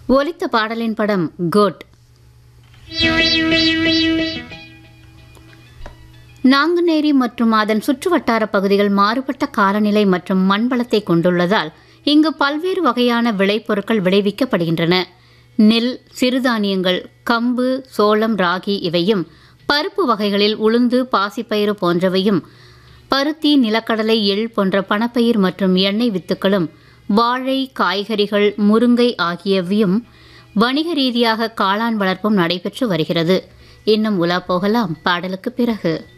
ஒலித்த பாடலின் படம் கோட் நாங்குநேரி மற்றும் அதன் சுற்றுவட்டார பகுதிகள் மாறுபட்ட காலநிலை மற்றும் மண்வளத்தை கொண்டுள்ளதால் இங்கு பல்வேறு வகையான விளைபொருட்கள் விளைவிக்கப்படுகின்றன நெல் சிறுதானியங்கள் கம்பு சோளம் ராகி இவையும் பருப்பு வகைகளில் உளுந்து பாசிப்பயிறு போன்றவையும் பருத்தி நிலக்கடலை எள் போன்ற பணப்பயிர் மற்றும் எண்ணெய் வித்துக்களும் வாழை காய்கறிகள் முருங்கை ஆகியவையும் வணிக ரீதியாக காளான் வளர்ப்பும் நடைபெற்று வருகிறது இன்னும் உலா போகலாம் பாடலுக்கு பிறகு